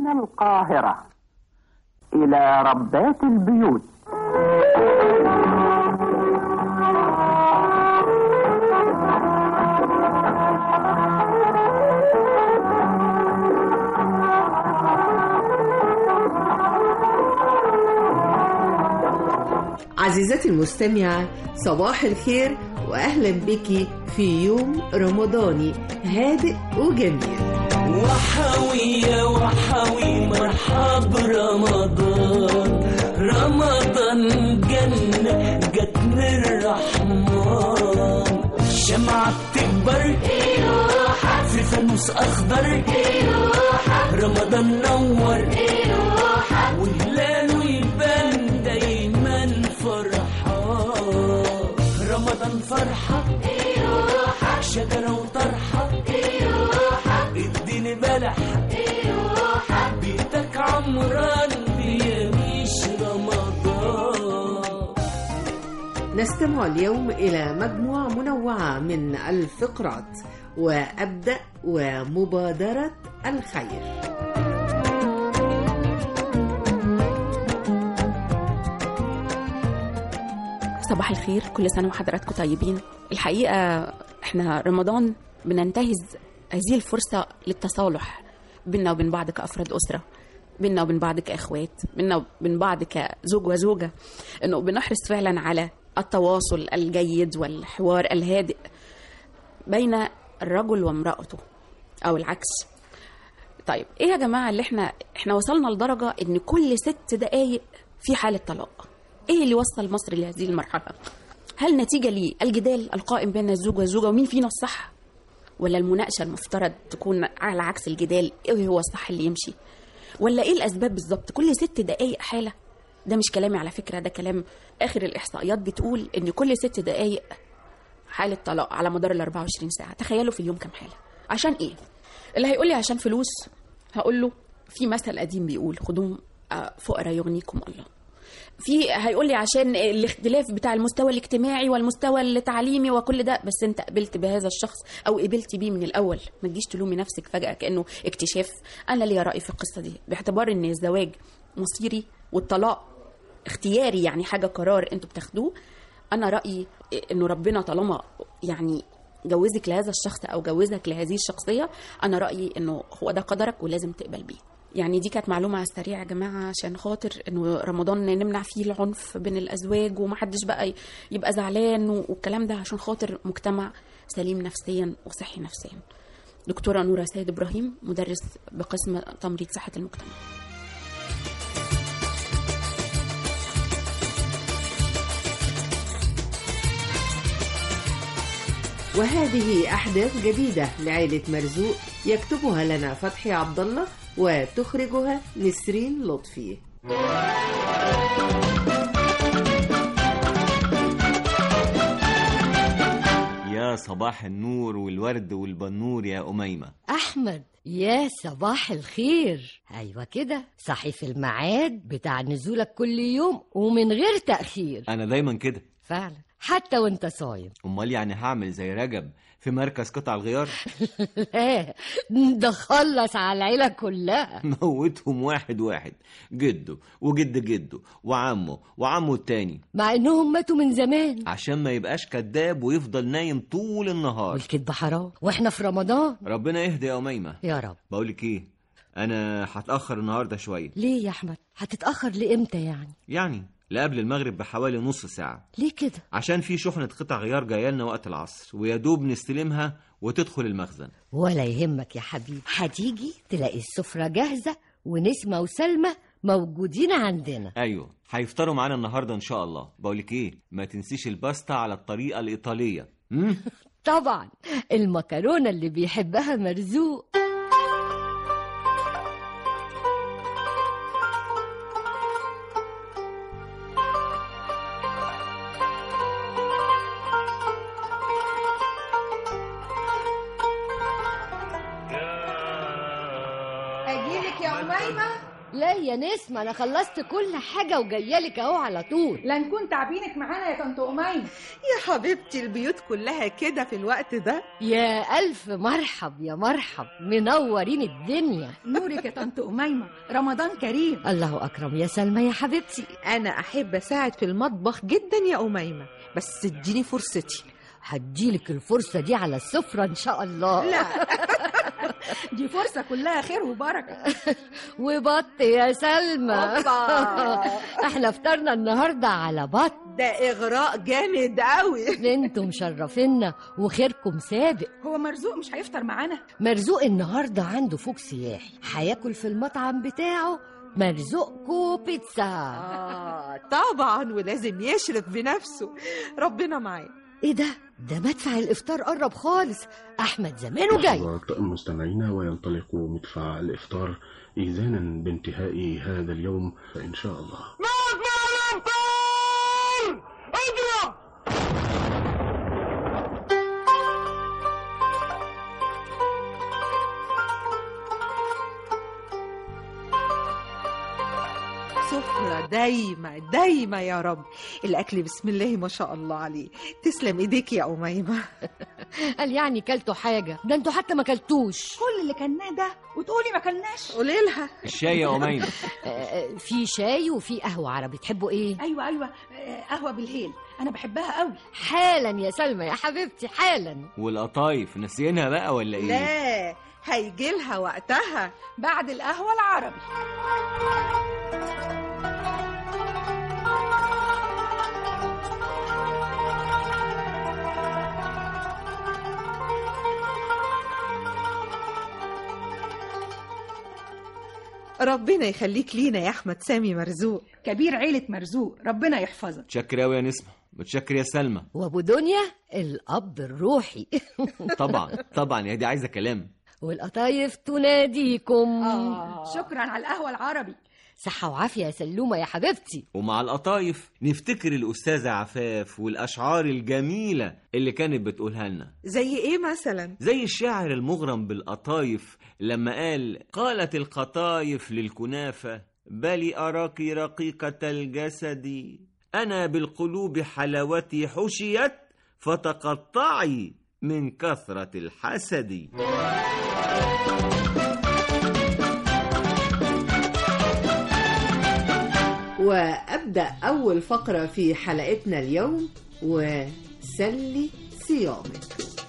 من القاهرة إلى ربات البيوت عزيزتي المستمعة صباح الخير وأهلا بك في يوم رمضاني هادئ وجميل وحوي يا وحوي مرحب رمضان رمضان جنة جت من الرحمن شمعة بتكبر في فانوس أخضر رمضان نور وهلاله يبان دايما فرحان رمضان فرحة شجرة وطرحة اديني بلح بيتك عمران بيميش رمضان نستمع اليوم إلى مجموعة منوعة من الفقرات وأبدأ ومبادرة الخير صباح الخير كل سنة وحضراتكم طيبين الحقيقة احنا رمضان بننتهز هذه الفرصة للتصالح بينا وبين بعض كأفراد أسرة بينا وبين بعض كإخوات بينا وبين بعض كزوج وزوجة إنه بنحرص فعلا على التواصل الجيد والحوار الهادئ بين الرجل وامرأته أو العكس طيب ايه يا جماعة اللي احنا احنا وصلنا لدرجة ان كل ست دقايق في حالة طلاق ايه اللي وصل مصر لهذه المرحلة هل نتيجة للجدال القائم بين الزوج والزوجة ومين فينا الصح ولا المناقشة المفترض تكون على عكس الجدال ايه هو الصح اللي يمشي ولا ايه الاسباب بالظبط كل ست دقايق حالة ده مش كلامي على فكرة ده كلام اخر الاحصائيات بتقول ان كل ست دقايق حالة طلاق على مدار ال 24 ساعة تخيلوا في اليوم كام حالة عشان ايه اللي هيقول لي عشان فلوس هقول له في مثل قديم بيقول خدوم آه، فقراء يغنيكم الله في هيقول لي عشان الاختلاف بتاع المستوى الاجتماعي والمستوى التعليمي وكل ده بس انت قبلت بهذا الشخص او قبلت بيه من الاول ما تجيش تلومي نفسك فجاه كانه اكتشاف انا ليا راي في القصه دي باعتبار ان الزواج مصيري والطلاق اختياري يعني حاجه قرار انتوا بتاخدوه انا رايي انه ربنا طالما يعني جوزك لهذا الشخص او جوزك لهذه الشخصيه انا رايي انه هو ده قدرك ولازم تقبل بيه يعني دي كانت معلومة على السريع يا جماعة عشان خاطر انه رمضان نمنع فيه العنف بين الازواج ومحدش بقى يبقى زعلان والكلام ده عشان خاطر مجتمع سليم نفسيا وصحي نفسيا. دكتورة نورة سيد ابراهيم مدرس بقسم تمريض صحة المجتمع. وهذه أحداث جديدة لعائلة مرزوق يكتبها لنا فتحي عبد الله وتخرجها نسرين لطفي يا صباح النور والورد والبنور يا أميمة أحمد يا صباح الخير أيوة كده صحي في الميعاد بتاع نزولك كل يوم ومن غير تأخير أنا دايما كده فعلا حتى وانت صايم أمال يعني هعمل زي رجب في مركز قطع الغيار لا ده خلص على العيلة كلها موتهم واحد واحد جده وجد جده وعمه وعمه التاني مع انهم ماتوا من زمان عشان ما يبقاش كذاب ويفضل نايم طول النهار والكذب حرام واحنا في رمضان ربنا يهدي يا أميمة يا رب بقولك ايه أنا هتأخر النهاردة شوية ليه يا أحمد هتتأخر لإمتى يعني يعني لقبل المغرب بحوالي نص ساعة ليه كده عشان في شحنة قطع غيار جاية لنا وقت العصر ويا دوب نستلمها وتدخل المخزن ولا يهمك يا حبيبي هتيجي تلاقي السفرة جاهزة ونسمة وسلمى موجودين عندنا ايوه هيفطروا معانا النهارده ان شاء الله بقولك ايه ما تنسيش الباستا على الطريقه الايطاليه امم طبعا المكرونة اللي بيحبها مرزوق أجيلك يا أميمة لا يا نسمة أنا خلصت كل حاجة وجايالك أهو على طول لا نكون تعبينك معانا يا طنط أميمة يا حبيبتي البيوت كلها كده في الوقت ده يا ألف مرحب يا مرحب منورين الدنيا نورك يا طنط أميمة رمضان كريم الله أكرم يا سلمى يا حبيبتي انا احب اساعد في المطبخ جدا يا اميمه بس اديني فرصتي هديلك الفرصة دي على السفرة إن شاء الله لا دي فرصة كلها خير وبركة وبط يا سلمى أوبا. احنا فطرنا النهاردة على بط ده اغراء جامد قوي انتم مشرفينا وخيركم سابق هو مرزوق مش هيفطر معانا مرزوق النهاردة عنده فوق سياحي هياكل في المطعم بتاعه مرزوقكو بيتزا اه طبعا ولازم يشرف بنفسه ربنا معاه ايه ده ده مدفع الافطار قرب خالص احمد زمانه جاي حضرات مستمعينا وينطلق مدفع الإفطار إذانا بانتهاء هذا اليوم فإن شاء الله سفرة دايما دايما يا رب الأكل بسم الله ما شاء الله عليه تسلم إيديك يا أميمة قال يعني كلتوا حاجة ده انتوا حتى ما كلتوش كل اللي كلناه ده وتقولي ما كلناش قولي لها الشاي يا أميمة آه، في شاي وفي قهوة عربي تحبوا ايه أيوة أيوة آه، قهوة بالهيل أنا بحبها قوي حالا يا سلمى يا حبيبتي حالا والقطايف نسينها بقى ولا إيه؟ لا هيجي لها وقتها بعد القهوة العربي ربنا يخليك لينا يا أحمد سامي مرزوق كبير عيلة مرزوق ربنا يحفظك متشكر أوي يا نسمة متشكر يا سلمى وابو دنيا الاب الروحي طبعا طبعا يا دي عايزة كلام والقطايف تناديكم شكرا على القهوة العربي صحة وعافية يا سلومة يا حبيبتي ومع القطايف نفتكر الأستاذة عفاف والأشعار الجميلة اللي كانت بتقولها لنا زي إيه مثلا زي الشاعر المغرم بالقطايف لما قال قالت القطايف للكنافة بل أراك رقيقة الجسد أنا بالقلوب حلاوتي حشيت فتقطعي من كثرة الحسد وأبدأ أول فقرة في حلقتنا اليوم وسلي صيامك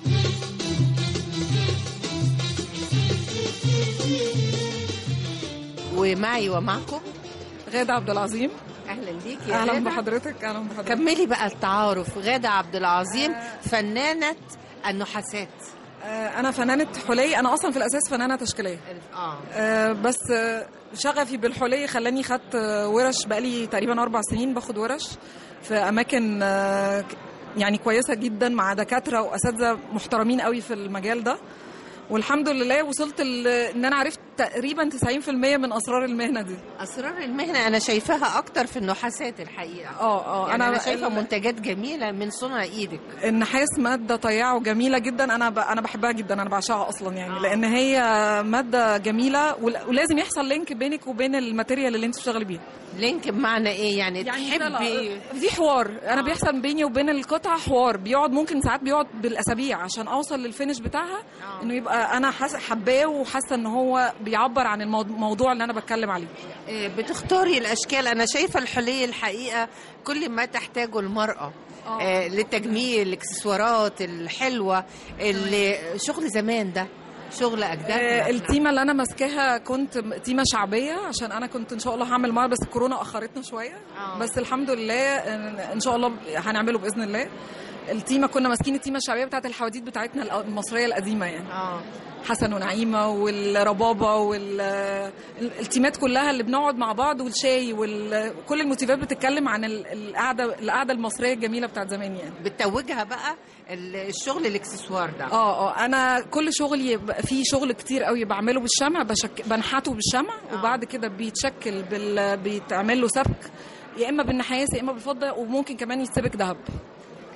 ومعي ومعكم غادة عبد العظيم اهلا بيك يا اهلا غادة. بحضرتك اهلا بحضرتك كملي بقى التعارف غادة عبد العظيم فنانة النحاسات آه، انا فنانة حلي انا اصلا في الاساس فنانة تشكيلية اه آه، بس آه، شغفي بالحلي خلاني خدت آه، ورش بقالي تقريبا اربع سنين باخد ورش في اماكن آه، ك- يعني كويسة جدا مع دكاترة واساتذة محترمين قوي في المجال ده والحمد لله وصلت ل- ان انا عرفت تقريبا 90% من اسرار المهنة دي اسرار المهنة انا شايفاها اكتر في النحاسات الحقيقة اه اه يعني انا, شايفة ال- منتجات جميلة من صنع ايدك النحاس مادة طيعة وجميلة جدا أنا ب... أنا بحبها جدا أنا بعشقها أصلا يعني لأن هي مادة جميلة ول... ولازم يحصل لينك بينك وبين الماتيريال اللي أنت بتشتغلي بيها لينك بمعنى ايه يعني, يعني تحبي في حوار أنا بيحصل بيني وبين القطعة حوار بيقعد ممكن ساعات بيقعد بالأسابيع عشان أوصل للفينش بتاعها إنه يبقى أنا حاس... حباه وحاسة إن هو بيعبر عن الموضوع الموضوع اللي أنا بتكلم عليه آه، بتختاري الاشكال انا شايفة الحلي الحقيقة كل ما تحتاجه المرأة آه، للتجميل الاكسسوارات الحلوة اللي شغل زمان ده شغل اجدادنا آه، التيمة اللي أنا ماسكاها كنت م- تيمة شعبية عشان أنا كنت إن شاء الله هعمل معاها بس الكورونا أخرتنا شوية آه. بس الحمد لله إن- إن شاء الله هنعمله بإذن الله التيمة كنا ماسكين التيمة الشعبية بتاعت الحواديت بتاعتنا الأ- المصرية القديمة يعني اه حسن ونعيمة والربابة والتيمات كلها اللي بنقعد مع بعض والشاي وكل الموتيفات بتتكلم عن ال- القعدة القعدة المصرية الجميلة بتاعت زمان يعني بتتوجها بقى ال- الشغل الاكسسوار ده اه اه انا كل شغلي يبقى فيه شغل كتير قوي بعمله بالشمع بشك... بنحته بالشمع وبعد كده بيتشكل بال... بيتعمل له سبك يا اما بالنحاس يا اما بالفضه وممكن كمان يتسبك ذهب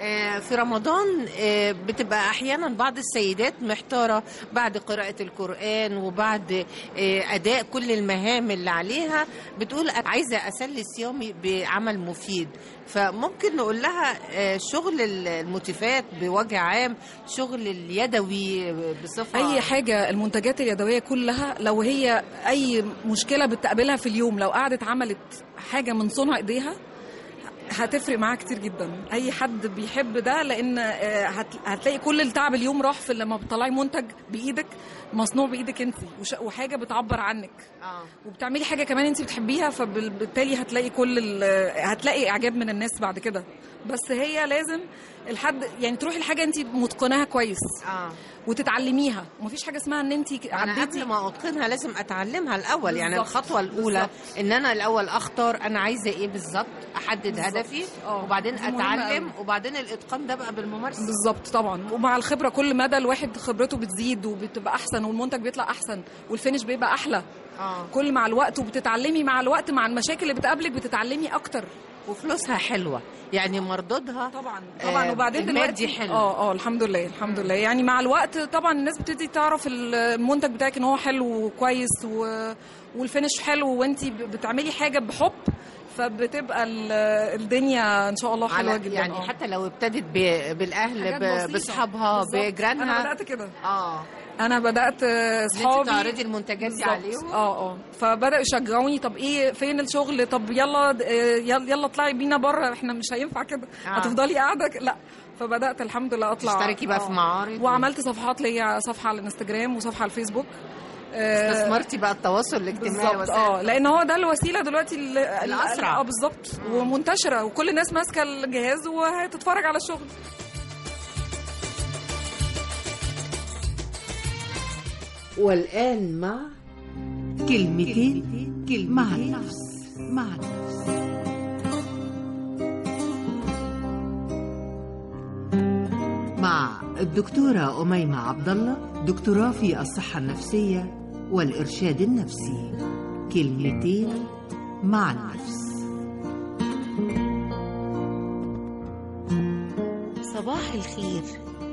آه، في رمضان آه، بتبقى احيانا بعض السيدات محتاره بعد قراءه القران وبعد آه، اداء كل المهام اللي عليها بتقول أنا عايزه اسلي صيامي بعمل مفيد فممكن نقول لها آه، شغل الموتيفات بوجه عام شغل اليدوي بصفه اي حاجه المنتجات اليدويه كلها لو هي اي مشكله بتقابلها في اليوم لو قعدت عملت حاجه من صنع ايديها هتفرق معاها كتير جدا اي حد بيحب ده لان آه، هت- هتلاقي كل التعب اليوم راح في لما بتطلعي منتج بايدك مصنوع بايدك انت وش- وحاجه بتعبر عنك اه وبتعملي حاجه كمان انت بتحبيها فبالتالي هتلاقي كل ال- هتلاقي اعجاب من الناس بعد كده بس هي لازم الحد يعني تروحي الحاجه انت متقناها كويس اه وتتعلميها ومفيش حاجه اسمها ان انت انا قبل ما اتقنها لازم اتعلمها الاول يعني بالظبط. الخطوه الاولى ان انا الاول اختار انا عايزه ايه بالظبط احدد بالظبط. هدفي آه. وبعدين دي مهمة اتعلم أوي. وبعدين الاتقان ده بقى بالممارسه بالظبط طبعا ومع الخبره كل مدى الواحد خبرته بتزيد وبتبقى احسن والمنتج بيطلع احسن والفينش بيبقى احلى اه كل مع الوقت وبتتعلمي مع الوقت مع المشاكل اللي بتقابلك بتتعلمي اكتر وفلوسها حلوه يعني مردودها طبعا طبعا آه، وبعدين المادي دلوقتي حلو. اه اه الحمد لله الحمد لله يعني مع الوقت طبعا الناس بتبتدي تعرف المنتج بتاعك ان هو حلو وكويس و... والفينش حلو وانت بتعملي حاجه بحب فبتبقى ال- الدنيا ان شاء الله حلوه على- جدا يعني آه. حتى لو ابتدت ب- بالاهل حاجات ب- بسيطة. باصحابها بالظبط. بجيرانها انا بدات كده اه انا بدات إن أنت اصحابي تعرضي المنتجات دي بالظبط. عليهم اه اه فبداوا يشجعوني طب ايه فين الشغل طب يلا آه، يلا يلا اطلعي بينا بره احنا مش هينفع كده آه. هتفضلي قاعده ك- لا فبدات الحمد لله اطلع تشتركي بقى في آه. معارض وعملت صفحات ليا صفحه على الانستجرام وصفحه على الفيسبوك آه، استثمرتي بقى التواصل الاجتماعي بالظبط وسائل اه لان هو ده الوسيله دلوقتي ال- ال- الأسرع. اه بالظبط ومنتشره وكل الناس ماسكه الجهاز وهتتفرج على الشغل والآن مع كلمتين كلمة مع النفس مع النفس مع الدكتورة أميمة عبد الله دكتوراه في الصحة النفسية والإرشاد النفسي كلمتين مع النفس صباح الخير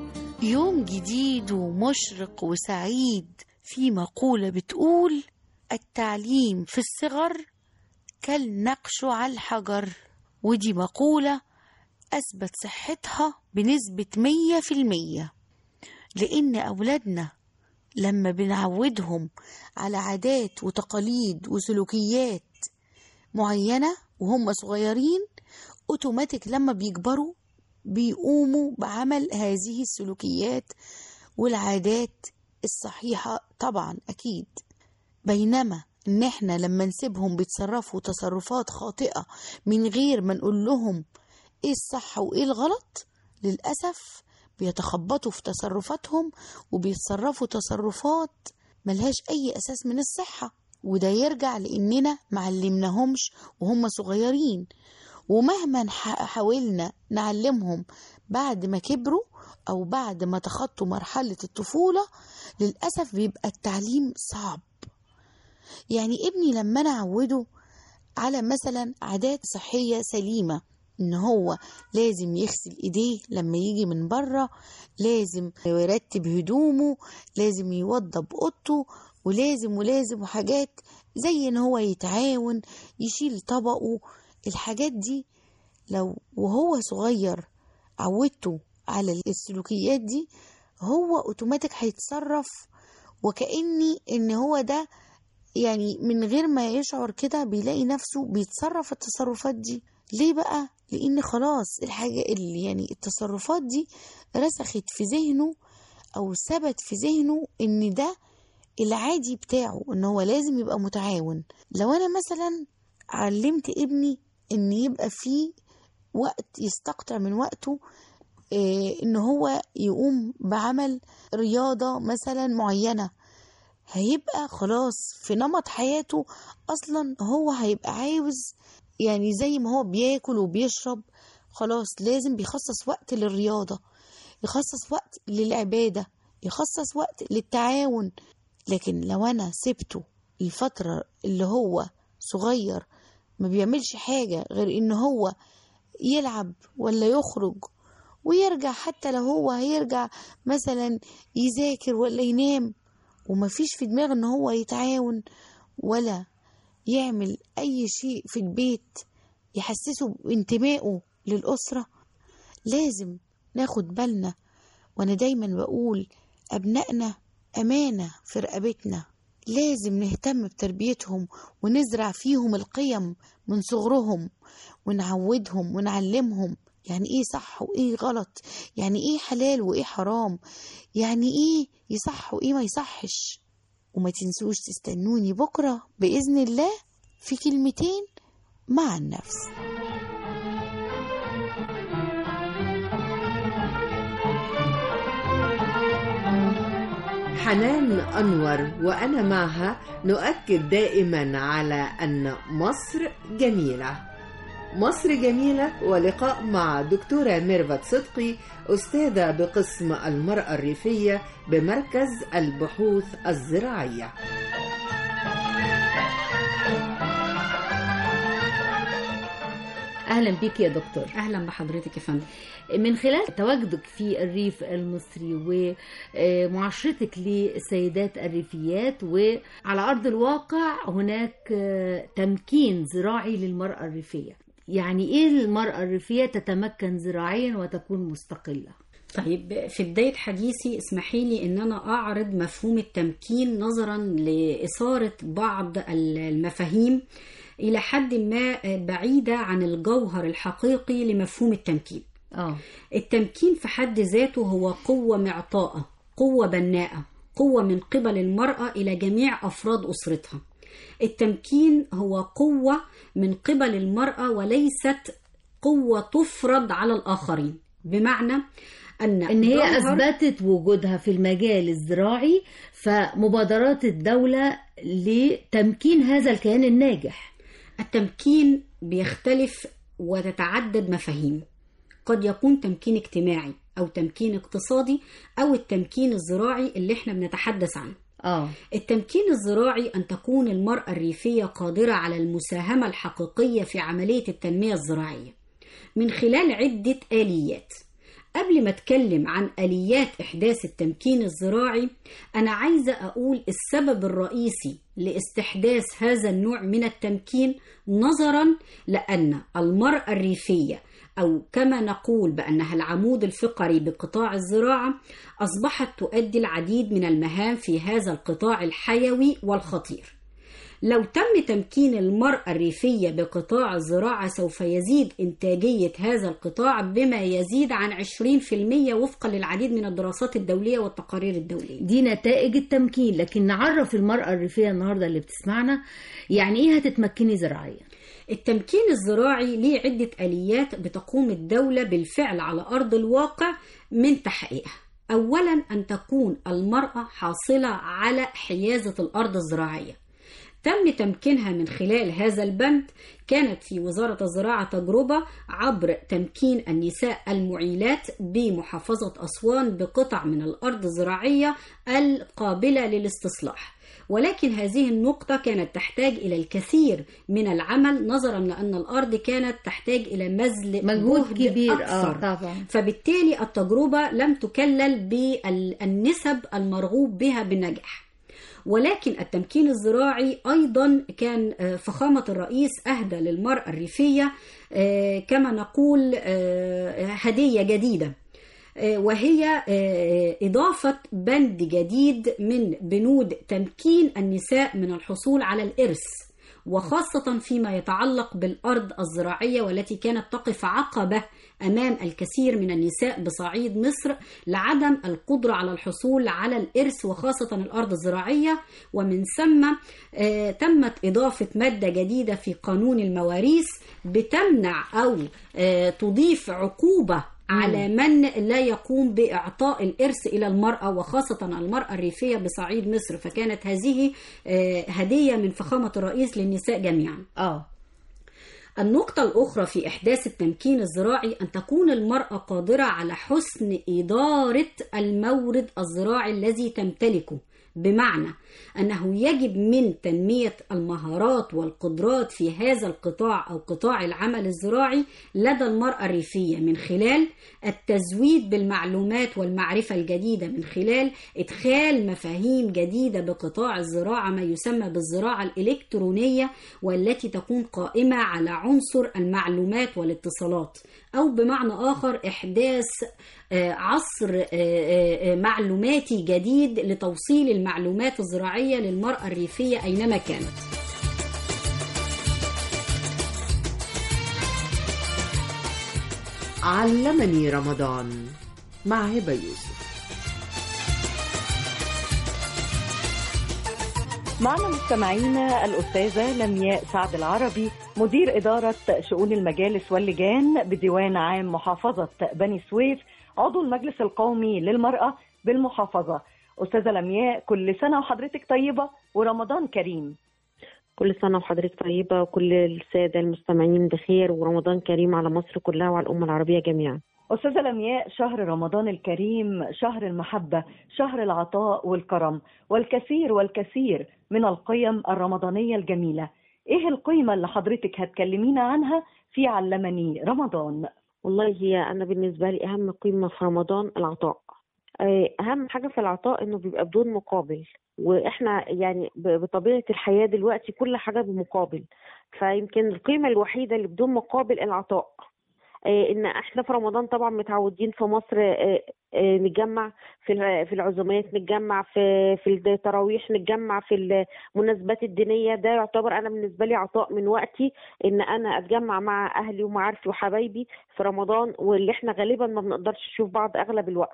يوم جديد ومشرق وسعيد في مقولة بتقول التعليم في الصغر كالنقش على الحجر ودي مقولة أثبت صحتها بنسبة مية في المية لأن أولادنا لما بنعودهم على عادات وتقاليد وسلوكيات معينة وهم صغيرين أوتوماتيك لما بيكبروا بيقوموا بعمل هذه السلوكيات والعادات الصحيحة طبعا أكيد بينما إن إحنا لما نسيبهم بيتصرفوا تصرفات خاطئة من غير ما نقول لهم إيه الصح وإيه الغلط للأسف بيتخبطوا في تصرفاتهم وبيتصرفوا تصرفات ملهاش أي أساس من الصحة وده يرجع لأننا معلمناهمش وهم صغيرين ومهما نح- حاولنا نعلمهم بعد ما كبروا أو بعد ما تخطوا مرحلة الطفولة للأسف بيبقى التعليم صعب يعني ابني لما أنا أعوده على مثلا عادات صحية سليمة إن هو لازم يغسل إيديه لما يجي من بره لازم يرتب هدومه لازم يوضب أوضته ولازم ولازم وحاجات زي إن هو يتعاون يشيل طبقه الحاجات دي لو وهو صغير عودته على السلوكيات دي هو اوتوماتيك هيتصرف وكأني ان هو ده يعني من غير ما يشعر كده بيلاقي نفسه بيتصرف التصرفات دي ليه بقى لان خلاص الحاجة اللي يعني التصرفات دي رسخت في ذهنه او ثبت في ذهنه ان ده العادي بتاعه ان هو لازم يبقى متعاون لو انا مثلا علمت ابني ان يبقى فيه وقت يستقطع من وقته إيه ان هو يقوم بعمل رياضة مثلا معينة هيبقى خلاص في نمط حياته اصلا هو هيبقى عاوز يعني زي ما هو بياكل وبيشرب خلاص لازم بيخصص وقت للرياضة يخصص وقت للعبادة يخصص وقت للتعاون لكن لو انا سبته الفترة اللي هو صغير ما بيعملش حاجة غير ان هو يلعب ولا يخرج ويرجع حتى لو هو هيرجع مثلا يذاكر ولا ينام ومفيش في دماغه ان هو يتعاون ولا يعمل اي شيء في البيت يحسسه بانتمائه للأسرة لازم ناخد بالنا وانا دايما بقول ابنائنا امانة في رقبتنا لازم نهتم بتربيتهم ونزرع فيهم القيم من صغرهم ونعودهم ونعلمهم يعني ايه صح وايه غلط يعني ايه حلال وايه حرام يعني ايه يصح وايه ما يصحش وما تنسوش تستنوني بكرة بإذن الله في كلمتين مع النفس حنان أنور وأنا معها نؤكد دائما على أن مصر جميلة مصر جميلة ولقاء مع دكتورة ميرفت صدقي أستاذة بقسم المرأة الريفية بمركز البحوث الزراعية اهلا بيك يا دكتور اهلا بحضرتك يا فندم من خلال تواجدك في الريف المصري ومعاشرتك للسيدات الريفيات وعلى ارض الواقع هناك تمكين زراعي للمراه الريفيه يعني ايه المراه الريفيه تتمكن زراعيا وتكون مستقله طيب في بداية حديثي اسمحي لي ان انا اعرض مفهوم التمكين نظرا لإثارة بعض المفاهيم إلى حد ما بعيدة عن الجوهر الحقيقي لمفهوم التمكين اه التمكين في حد ذاته هو قوة معطاءة قوة بناءة قوة من قبل المرأة إلى جميع أفراد أسرتها التمكين هو قوة من قبل المرأة وليست قوة تفرض على الآخرين بمعنى أن ان هي جوهر- اثبتت وجودها في المجال الزراعي فمبادرات الدوله لتمكين هذا الكيان الناجح التمكين بيختلف وتتعدد مفاهيم قد يكون تمكين اجتماعي أو تمكين اقتصادي أو التمكين الزراعي اللي احنا بنتحدث عنه اه التمكين الزراعي أن تكون المرأة الريفية قادرة على المساهمة الحقيقية في عملية التنمية الزراعية من خلال عدة آليات قبل ما اتكلم عن آليات إحداث التمكين الزراعي أنا عايزة أقول السبب الرئيسي لاستحداث هذا النوع من التمكين نظرا لأن المرأة الريفية أو كما نقول بأنها العمود الفقري بقطاع الزراعة أصبحت تؤدي العديد من المهام في هذا القطاع الحيوي والخطير لو تم تمكين المرأة الريفية بقطاع الزراعة سوف يزيد إنتاجية هذا القطاع بما يزيد عن 20% وفقا للعديد من الدراسات الدولية والتقارير الدولية دي نتائج التمكين لكن نعرف المرأة الريفية النهاردة اللي بتسمعنا يعني ايه هتتمكني زراعيا التمكين الزراعي ليه عدة آليات بتقوم الدولة بالفعل على أرض الواقع من تحقيقها أولا أن تكون المرأة حاصلة على حيازة الأرض الزراعية تم تمكينها من خلال هذا البند كانت في وزارة الزراعة تجربة عبر تمكين النساء المعيلات بمحافظة أسوان بقطع من الأرض الزراعية القابلة للاستصلاح ولكن هذه النقطة كانت تحتاج إلى الكثير من العمل نظرا لأن الأرض كانت تحتاج إلى مزل مجهود جهد كبير أكثر اه طبعا فبالتالي التجربة لم تكلل بالنسب المرغوب بها بالنجاح ولكن التمكين الزراعي أيضا كان آه، فخامة الرئيس أهدى للمرأة الريفية آه، كما نقول آه، هدية جديدة آه، وهي آه، إضافة بند جديد من بنود تمكين النساء من الحصول على الإرث وخاصة فيما يتعلق بالأرض الزراعية والتي كانت تقف عقبة أمام الكثير من النساء بصعيد مصر لعدم القدرة على الحصول على الإرث وخاصة الأرض الزراعية ومن ثم آه، تمت إضافة مادة جديدة في قانون المواريث بتمنع أو آه، تضيف عقوبة على من لا يقوم بإعطاء الإرث إلى المرأة وخاصة المرأة الريفية بصعيد مصر فكانت هذه آه، هدية من فخامة الرئيس للنساء جميعا اه النقطة الأخرى في إحداث التمكين الزراعي أن تكون المرأة قادرة على حسن إدارة المورد الزراعي الذي تمتلكه بمعنى أنه يجب من تنمية المهارات والقدرات في هذا القطاع أو قطاع العمل الزراعي لدى المرأة الريفية من خلال التزويد بالمعلومات والمعرفة الجديدة من خلال إدخال مفاهيم جديدة بقطاع الزراعة ما يسمى بالزراعة الإلكترونية والتي تكون قائمة على عنصر المعلومات والاتصالات أو بمعنى آخر إحداث آه، عصر آه، آه، آه، معلوماتي جديد لتوصيل المعلومات الزراعية للمرأة الريفية أينما كانت علمني رمضان مع هبة يوسف معنا مستمعينا الأستاذة لمياء سعد العربي مدير إدارة شؤون المجالس واللجان بديوان عام محافظة بني سويف عضو المجلس القومي للمرأة بالمحافظة أستاذة لمياء كل سنة وحضرتك طيبة ورمضان كريم كل سنة وحضرتك طيبة وكل السادة المستمعين بخير ورمضان كريم على مصر كلها وعلى الأمة العربية جميعا أستاذة لمياء شهر رمضان الكريم شهر المحبة شهر العطاء والكرم والكثير والكثير من القيم الرمضانية الجميلة إيه القيمة اللي حضرتك هتكلمينا عنها في علمني رمضان والله هي أنا بالنسبة لي أهم قيمة في رمضان العطاء آه، أهم حاجة في العطاء إنه بيبقى بدون مقابل وإحنا يعني ب- بطبيعة الحياة دلوقتي كل حاجة بمقابل فيمكن القيمة الوحيدة اللي بدون مقابل العطاء آه، ان احنا في رمضان طبعا متعودين في مصر آه، آه، نتجمع في الع- في العزومات نتجمع في في التراويح نتجمع في المناسبات الدينيه ده يعتبر انا بالنسبه لي عطاء من وقتي ان انا اتجمع مع اهلي ومعارفي وحبايبي في رمضان واللي احنا غالبا ما بنقدرش نشوف بعض اغلب الوقت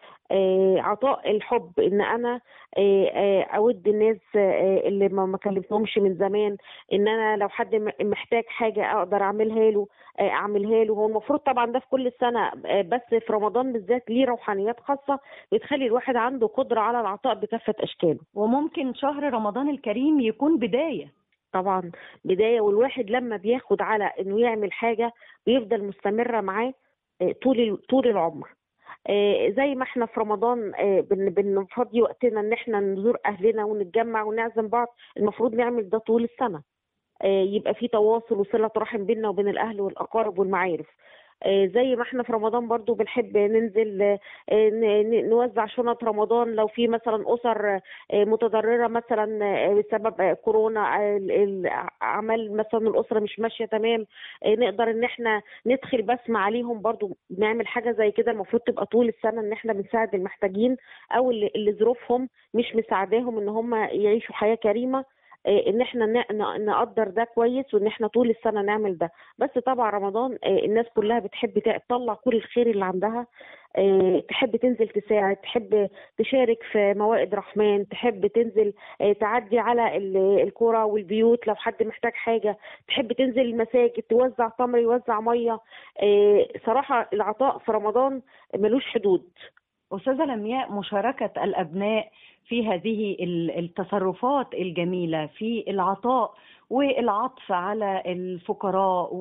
آه، عطاء الحب ان انا آه، آه، اود الناس آه، اللي ما ما كلمتهمش من زمان ان انا لو حد م- محتاج حاجه اقدر اعملها له آه، اعملها له هو المفروض طبعا ده في كل السنه آه، بس في رمضان بالذات ليه روحانيات خاصه بتخلي الواحد عنده قدره على العطاء بكافه اشكاله وممكن شهر رمضان الكريم يكون بداية طبعا بدايه والواحد لما بياخد على انه يعمل حاجه بيفضل مستمره معاه آه، طول ال- طول العمر آه، زي ما احنا في رمضان آه، بن- بنفضي وقتنا ان احنا نزور اهلنا ونتجمع ونعزم بعض المفروض نعمل ده طول السنه آه، يبقى في تواصل وصله رحم بيننا وبين الاهل والاقارب والمعارف آه، زي ما احنا في رمضان برضو بنحب ننزل آه، ن- ن- نوزع شنط رمضان لو في مثلا اسر آه، متضرره مثلا آه، بسبب آه، كورونا آه، ال- ال- اعمال مثلا الاسره مش ماشيه تمام آه، نقدر ان احنا ندخل بسمه عليهم برضو نعمل حاجه زي كده المفروض تبقى طول السنه ان احنا بنساعد المحتاجين او اللي اللي ظروفهم مش مساعداهم ان هم يعيشوا حياه كريمه آه، ان احنا ن- ن- نقدر ده كويس وان احنا طول السنه نعمل ده بس طبعا رمضان آه، الناس كلها بتحب تع- تطلع كل الخير اللي عندها آه، تحب تنزل تساعد تحب تشارك في موائد رحمن تحب تنزل آه، تعدي على ال- القرى والبيوت لو حد محتاج حاجه تحب تنزل المساجد توزع تمر يوزع ميه آه، صراحه العطاء في رمضان ملوش حدود أستاذة لمياء مشاركة الأبناء في هذه ال- التصرفات الجميلة في العطاء والعطف على الفقراء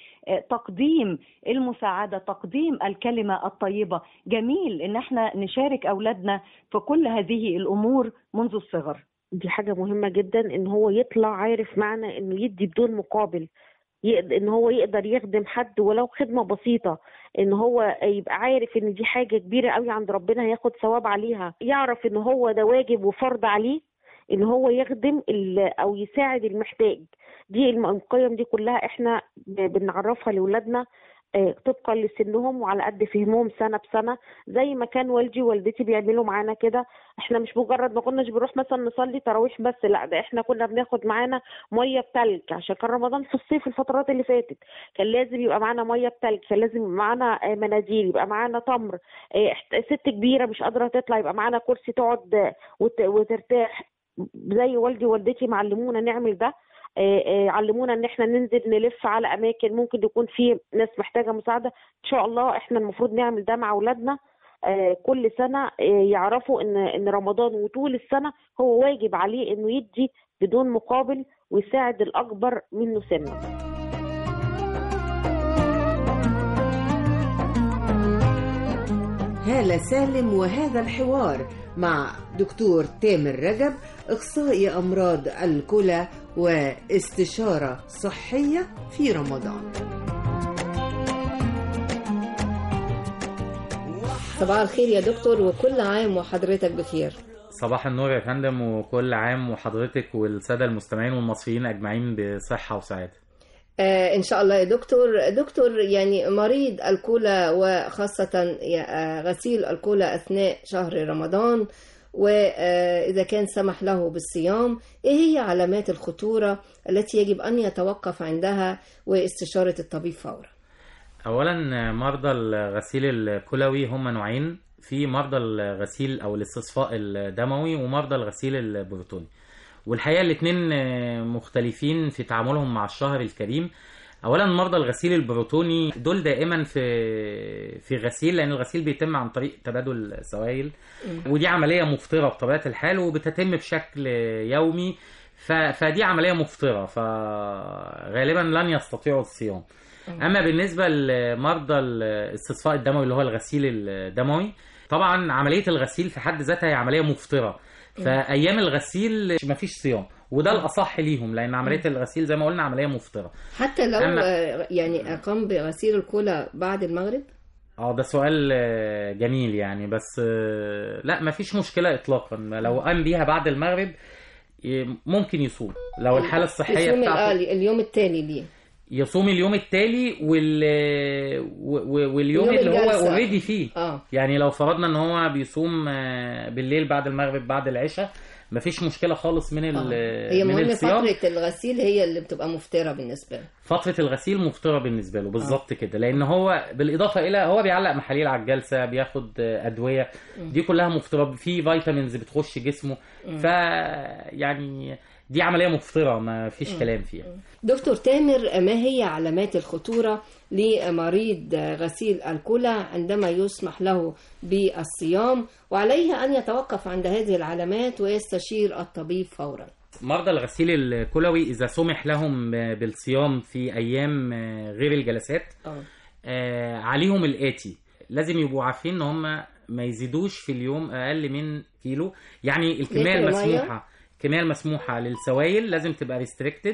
وتقديم المساعدة تقديم الكلمة الطيبة جميل إن احنا نشارك أولادنا في كل هذه الأمور منذ الصغر دي حاجة مهمة جدا ان هو يطلع عارف معنى انه يدي بدون مقابل يقدر ان هو يقدر يخدم حد ولو خدمة بسيطة ان هو يبقى عارف ان دي حاجة كبيرة قوي عند ربنا هياخد ثواب عليها يعرف ان هو ده واجب وفرض عليه ان هو يخدم ال- او يساعد المحتاج دي الم- القيم دي كلها احنا ب- بنعرفها لاولادنا آه، طبقا لسنهم وعلى قد فهمهم سنه بسنه زي ما كان والدي ووالدتي بيعملوا معانا كده احنا مش مجرد ما كناش بنروح مثلا نصلي تراويح بس لا ده احنا كنا بناخد معانا ميه بتلج عشان كان رمضان في الصيف الفترات اللي فاتت كان لازم يبقى معانا ميه بتلج كان لازم يبقى معانا آه، مناديل يبقى معانا تمر آه، احت- ست كبيره مش قادره تطلع يبقى معانا كرسي تقعد آه، وت- وترتاح زي والدي ووالدتي معلمونا نعمل ده آه، آه، علمونا ان احنا ننزل نلف على اماكن ممكن يكون في ناس محتاجه مساعده ان شاء الله احنا المفروض نعمل ده مع اولادنا آه، كل سنه آه، يعرفوا ان ان رمضان وطول السنه هو واجب عليه انه يدي بدون مقابل ويساعد الاكبر منه سنا هالة سالم وهذا الحوار مع دكتور تامر رجب إخصائي أمراض الكلى واستشارة صحية في رمضان صباح الخير يا دكتور وكل عام وحضرتك بخير صباح النور يا فندم وكل عام وحضرتك والسادة المستمعين والمصريين أجمعين بصحة وسعادة آه إن شاء الله يا دكتور دكتور يعني مريض الكلى وخاصة آه، غسيل الكلى أثناء شهر رمضان وإذا كان سمح له بالصيام إيه هي علامات الخطورة التي يجب أن يتوقف عندها واستشارة الطبيب فورا أولا مرضى الغسيل الكلوي هم نوعين في مرضى الغسيل أو الاستصفاء الدموي ومرضى الغسيل البروتوني والحقيقة الاتنين مختلفين في تعاملهم مع الشهر الكريم اولا مرضى الغسيل البروتوني دول دائما في في غسيل لان الغسيل بيتم عن طريق تبادل سوائل ودي عمليه مفطره بطبيعه الحال وبتتم بشكل يومي ف... فدي عمليه مفطره فغالبا لن يستطيعوا الصيام اما بالنسبه لمرضى الاستصفاء الدموي اللي هو الغسيل الدموي طبعا عمليه الغسيل في حد ذاتها هي عمليه مفطره فايام الغسيل مفيش صيام وده الاصح ليهم لان عمليه الغسيل زي ما قلنا عمليه مفطره حتى لو أما- آه، يعني أقام بغسيل الكلى بعد المغرب اه ده سؤال آه، جميل يعني بس آه، لا مفيش مشكله اطلاقا لو قام بيها بعد المغرب ي- ممكن يصوم لو الحاله الصحيه يصوم بتاعته ال- اليوم التالي ليه يصوم اليوم التالي وال و- و- واليوم يوم اللي هو الجلسة. اوريدي فيه اه يعني لو فرضنا ان هو بيصوم آه، بالليل بعد المغرب بعد العشاء مفيش مشكله خالص من ال هي من مهم الصيام فترة الغسيل هي اللي بتبقى مفترة بالنسبة له فترة الغسيل مفطرة بالنسبة له بالظبط كده لأن هو بالإضافة إلى هو بيعلق محاليل على الجلسة بياخد آه، أدوية مم. دي كلها مفطرة في فيتامينز بتخش جسمه مم. ف يعني دي عملية مفطرة ما فيش مم. كلام فيها دكتور تامر ما هي علامات الخطورة لمريض غسيل الكلى عندما يسمح له بالصيام وعليه أن يتوقف عند هذه العلامات ويستشير الطبيب فورا مرضى الغسيل الكلوي إذا سمح لهم آه، بالصيام في أيام آه، غير الجلسات اه آه، عليهم الآتي لازم يبقوا عارفين إن هم ما يزيدوش في اليوم أقل من كيلو يعني الكمية لتر المسموحة الكمية المسموحة للسوائل لازم تبقى ريستريكتد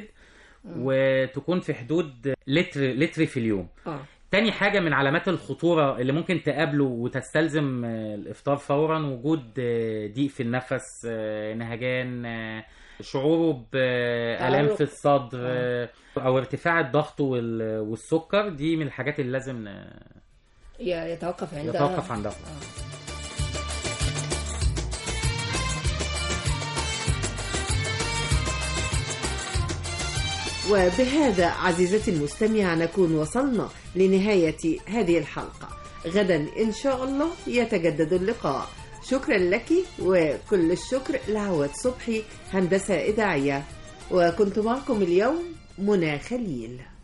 وتكون في حدود لتر لتر في اليوم اه تاني حاجة من علامات الخطورة اللي ممكن تقابله وتستلزم آه، الإفطار فورا وجود آه، ضيق في النفس آه، نهجان آه، شعوره بآلام تعرق. في الصدر آه، أو ارتفاع الضغط وال- والسكر دي من الحاجات اللي لازم آه، ي- يتوقف عندها يتوقف عندها وبهذا عزيزتي المستمعة نكون وصلنا لنهاية هذه الحلقة غدا إن شاء الله يتجدد اللقاء شكرا لك وكل الشكر لعواد صبحي هندسة إذاعية وكنت معكم اليوم منى خليل